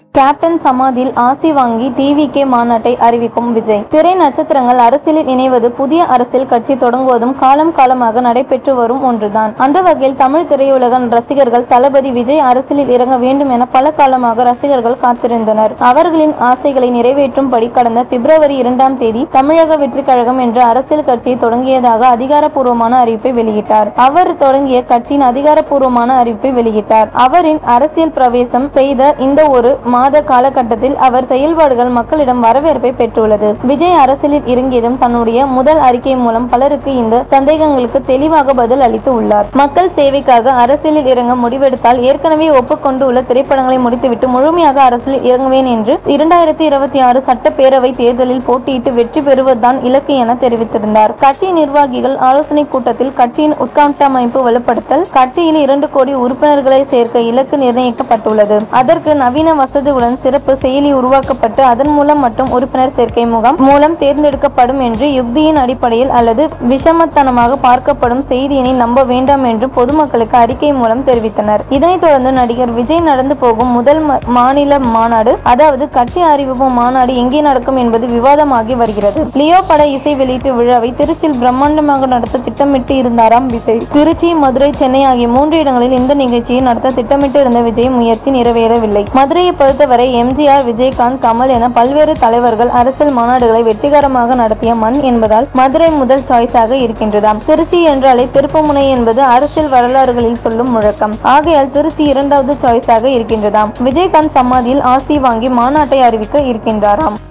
captain சமாதியில் ஆசி வாங்கி டிவிகே மாநாட்டை அறிவிக்கும் விஜய் திரை நட்சத்திரங்கள் அரசியலில் இணைவது புதிய அரசியல் கட்சி தொடங்குவதும் காலம் காலமாக நடைபெற்று வரும் ஒன்றுதான் அந்த வகையில் தமிழ் திரையுலக ரசிகர்கள் தளபதி விஜய் அரசியலில் இறங்க வேண்டும் என பல காலமாக ரசிகர்கள் காத்திருந்தனர் அவர்களின் ஆசைகளை நிறைவேற்றும்படி கடந்த பிப்ரவரி இரண்டாம் தேதி தமிழக வெற்றி கழகம் என்ற அரசியல் கட்சியை தொடங்கியதாக அதிகாரப்பூர்வமான அறிவிப்பை வெளியிட்டார் அவர் தொடங்கிய கட்சியின் அதிகாரப்பூர்வமான அறிவிப்பை வெளியிட்டார் அவரின் அரசியல் பிரவேசம் செய்த இந்த ஒரு மாத காலகட்டத்தில் அவர் செயல்பாடுகள் மக்களிடம் வரவேற்பை பெற்றுள்ளது விஜய் அரசியலில் இறங்கியதும் தன்னுடைய முதல் அறிக்கை மூலம் பலருக்கு இந்த சந்தேகங்களுக்கு தெளிவாக பதில் அளித்து உள்ளார் மக்கள் சேவைக்காக அரசியலில் இறங்க முடிவெடுத்தால் ஏற்கனவே ஒப்புக்கொண்டு உள்ள திரைப்படங்களை முடித்துவிட்டு முழுமையாக அரசியலில் இறங்குவேன் என்று இரண்டாயிரத்தி இருபத்தி ஆறு சட்டப்பேரவை தேர்தலில் போட்டியிட்டு வெற்றி பெறுவதுதான் இலக்கு என தெரிவித்திருந்தார் கட்சி நிர்வாகிகள் ஆலோசனை கூட்டத்தில் கட்சியின் உட்கட்டமைப்பு வலுப்படுத்தல் கட்சியில் இரண்டு கோடி உறுப்பினர்களை சேர்க்க இலக்கு நிர்ணயிக்கப்பட்டுள்ளது அதற்கு நவீன வசதியுடன் சிறப்பு செயலி உருவாக்கப்பட்டு அதன் மூலம் மட்டும் உறுப்பினர் சேர்க்கை முகாம் மூலம் தேர்ந்தெடுக்கப்படும் என்று யுக்தியின் அடிப்படையில் அல்லது விஷமத்தனமாக பார்க்கப்படும் செய்தியினை நம்ப வேண்டாம் என்று பொதுமக்களுக்கு அறிக்கை மூலம் தெரிவித்தனர் இதனைத் தொடர்ந்து நடிகர் விஜய் நடந்து போகும் முதல் ம- மாநில மாநாடு அதாவது கட்சி அறிவிப்பு மாநாடு எங்கே நடக்கும் என்பது விவாதமாகி வருகிறது லியோ பட இசை வெளியீட்டு விழாவை திருச்சியில் பிரம்மாண்டமாக நடத்த திட்டமிட்டு இருந்தாராம் விஜய் திருச்சி மதுரை சென்னை ஆகிய மூன்று இடங்களில் இந்த நிகழ்ச்சியை நடத்த திட்டமிட்டு இருந்த விஜய் முயற்சி நிறைவேறவில்லை மதுரையை பொறுத்தவரை எம்ஜிஆர் விஜயகாந்த் கமல் என பல்வேறு தலைவர்கள் அரசியல் மாநாடுகளை வெற்றிகரமாக நடத்திய மண் என்பதால் மதுரை முதல் சாய்ஸாக இருக்கின்றதாம் திருச்சி என்றாலே திருப்புமுனை என்பது அரசியல் வரலாறுகளில் சொல்லும் முழக்கம் ஆகையால் திருச்சி இரண்டாவது சாய்ஸாக இருக்கின்றதாம் விஜயகாந்த் சமாதியில் ஆசி வாங்கி மாநாட்டை அறிவிக்க இருக்கின்றாராம்